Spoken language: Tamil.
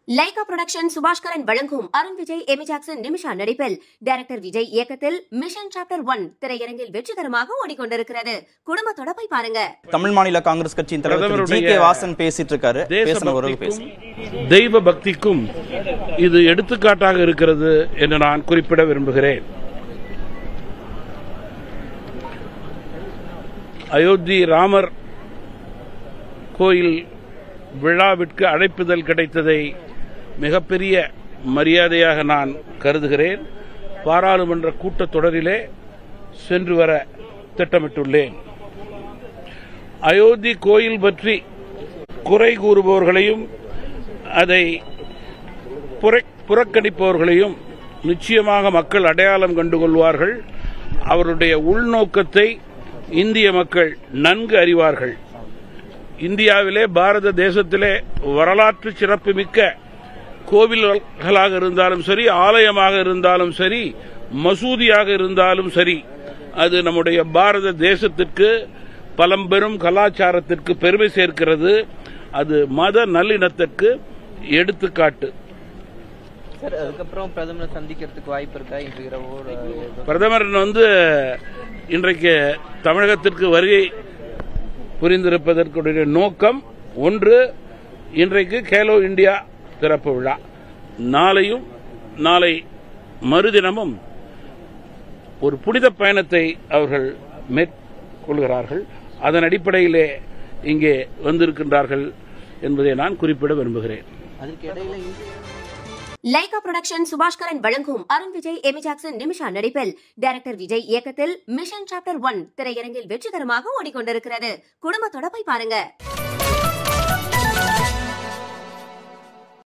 லைகா புரொடக்ஷன் சுபாஷ்கரன் வழங்கும் அருண் விஜய் எமி ஜாக்சன் நிமிஷா நடிப்பில் டைரக்டர் விஜய் இயக்கத்தில் மிஷன் சாப்டர் ஒன் திரையரங்கில் வெற்றிகரமாக ஓடிக்கொண்டிருக்கிறது குடும்பத்தோட போய் பாருங்க தமிழ் மாநில காங்கிரஸ் கட்சியின் தலைவர் திரு ஜி பிரதமருடைய கே வாசன் பேசிட்டு இருக்காரு பேசின ஒரு தேசபக்திக்கும் பேசுங்க தெய்வ பக்திக்கும் இது எடுத்துக்காட்டாக இருக்கிறது என்று நான் குறிப்பிட விரும்புகிறேன் அயோத்தி ராமர் கோயில் விழாவிற்கு அழைப்புதல் கிடைத்ததை மிகப்பெரிய மரியாதையாக நான் கருதுகிறேன் பாராளுமன்ற கூட்டத்தொடரிலே சென்று வர திட்டமிட்டுள்ளேன் அயோத்தி கோயில் பற்றி குறை கூறுபவர்களையும் அதை புற- புறக்கணிப்பவர்களையும் நிச்சயமாக மக்கள் அடையாளம் கண்டுகொள்வார்கள் அவருடைய உள்நோக்கத்தை இந்திய மக்கள் நன்கு அறிவார்கள் இந்தியாவிலே பாரத தேசத்திலே வரலாற்று சிறப்புமிக்க கோவில்களாக இருந்தாலும் சரி ஆலயமாக இருந்தாலும் சரி மசூதியாக இருந்தாலும் சரி அது நம்முடைய பாரத தேசத்திற்கு பழம்பெரும் கலாச்சாரத்திற்கு பெருமை சேர்க்கிறது அது மத நல்லிணத்திற்கு எடுத்துக்காட்டு சார் அதுக்கப்புறம் பிரதமரை சந்திக்கிறதுக்கு வாய்ப்பு இருக்கா இன்று இரவோ ஒரு- பிரதமர் வந்து இன்றைக்கு தமிழகத்திற்கு வருகை புரிந்திருப்பதற்குடைய நோக்கம் ஒன்று இன்றைக்கு கேலோ இந்தியா திறப்பு விழா நாளையும் நாளை மறுதினமும் ஒரு புனித பயணத்தை அவர்கள் மேற்கொள்கிறார்கள் அதன் அடிப்படையிலே இங்கே வந்திருக்கின்றார்கள் என்பதை நான் குறிப்பிட விரும்புகிறேன் அதுக்கு இடையில இந்திய லைகா புரொடக்ஷன் சுபாஷ்கரன் வழங்கும் அருண் விஜய் எமி ஜாக்சன் நிமிஷா நடிப்பில் டைரக்டர் விஜய் இயக்கத்தில் மிஷன் சாப்டர் ஒன் திரையரங்கில் வெற்றிகரமாக ஓடிக்கொண்டிருக்கிறது குடும்பத்தோட போய் பாருங்க